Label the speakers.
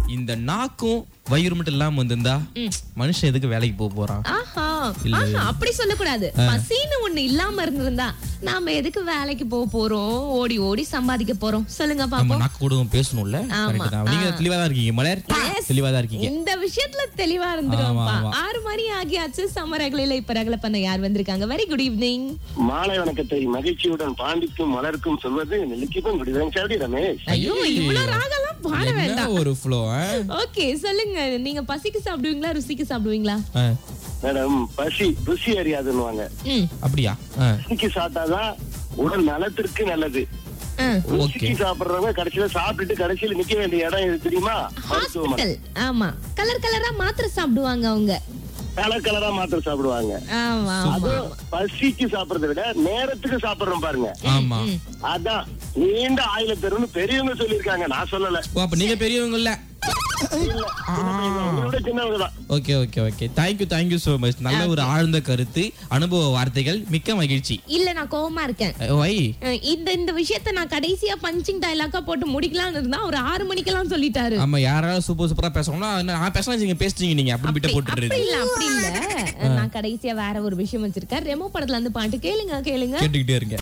Speaker 1: இந்த நாக்கும் வயிறு மட்டும் இல்லாம வந்திருந்தா மனுஷன் எதுக்கு வேலைக்கு போக போறான்
Speaker 2: ஆஹா ஆஹா அப்படி சொல்லக்கூடாது பசின்னு ஒண்ணு இல்லாம இருந்திருந்தா நாம எதுக்கு வேலைக்கு போக போறோம் ஓடி ஓடி சம்பாதிக்க போறோம் சொல்லுங்க
Speaker 1: நம்ம
Speaker 2: பாப்போம்
Speaker 1: நாக்கு கூட பேசணும்ல
Speaker 2: ஆமா.
Speaker 1: கரெக்ட் தான் நீங்க தெளிவா தான் இருக்கீங்க மலர்
Speaker 2: Yes.
Speaker 1: தெளிவா தான் இருக்கீங்க
Speaker 2: இந்த விஷயத்துல தெளிவா இருந்துருவோம்ப்பா
Speaker 1: ஆமா, ஆமா.
Speaker 2: ஆறு மணி ஆகியாச்சு சம ரகலையில இப்ப ரகலை பண்ண யார் வந்திருக்காங்க வெரி குட் ஈவினிங்
Speaker 3: மாலை வணக்கத்தை மகிழ்ச்சியுடன் பாண்டிக்கும் மலருக்கும் சொல்வது நிலுக்கிப்பும் குடிதான் சாடி ரமேஷ்
Speaker 2: ஐயோ இவ்வளவு ராகெல்லாம் பாட
Speaker 1: என்ன
Speaker 2: வேண்டாம்
Speaker 1: ஒரு ஃப்ளோ
Speaker 2: ஓகே சொல்லுங்க நீங்க பசிக்கு சாப்பிடுவீங்களா ருசிக்கு சாப்பிடுவீங்களா
Speaker 3: மேடம் பசி ருசி அறியாதுன்னுவாங்க
Speaker 2: ம்
Speaker 1: அப்படியா ஆ,
Speaker 3: ருசிக்கு சாப்பிட்டாதான் உடல் நலத்திற்கு நல்லது
Speaker 2: ஆ.
Speaker 3: ருசிக்கு சாப்பிடுறவங்க கடைசியில சாப்பிட்டுட்டு கடைசியில நிக்க வேண்டிய இடம் எது தெரியுமா மருத்துவமனை
Speaker 2: ஹாஸ்பிட்டல் ஆமா கலர் கலரா மாத்திரை சாப்பிடுவாங்க அவங்க
Speaker 3: கலர் கலரா மாத்திரை சாப்பிடுவாங்க
Speaker 2: ஆமா ஆமா
Speaker 3: அதுவும் பசிக்கு சாப்பிடுறதை விட நேரத்துக்கு சாப்பிடுறோம் பாருங்க
Speaker 1: ஆமா
Speaker 3: அதான் நீண்ட ஆயுள பெரும்னு பெரியவங்க சொல்லியிருக்காங்க நான் சொல்லல
Speaker 1: ஓ அப்ப நீங்க பெரியவங்க இல்ல
Speaker 3: இல்ல உங்களை விட சின்னவங்க தான்
Speaker 1: okay okay okay thank you thank you so much நல்ல ஒரு ஆழ்ந்த கருத்து அனுபவ வார்த்தைகள் மிக்க மகிழ்ச்சி
Speaker 2: இல்ல நான் கோவமா இருக்கேன்
Speaker 1: வை
Speaker 2: அஹ் இந்த இந்த விஷயத்த நான் கடைசியா பஞ்சிங் டைலாக்கா போட்டு முடிக்கலாம்னு இருந்தா ஒரு ஆறு மணிக்கெல்லாம் சொல்லிட்டாரு
Speaker 1: ஆமா யாராவது சூப்பர் சூப்பரா பேசணும்னா நான் பேசினா நீங்க பேசிட்டீங்க நீங்க அப்படி பிட்ட
Speaker 2: அப்படி
Speaker 1: போட்டுறது
Speaker 2: இல்ல அப்படி இல்ல நான் கடைசியா வேற ஒரு விஷயம் வச்சிருக்கேன் ரெமோ படத்துல இருந்து பாட்டு கேளுங்க கேளுங்க
Speaker 1: கேட்டுக்கிட்டே இருங்க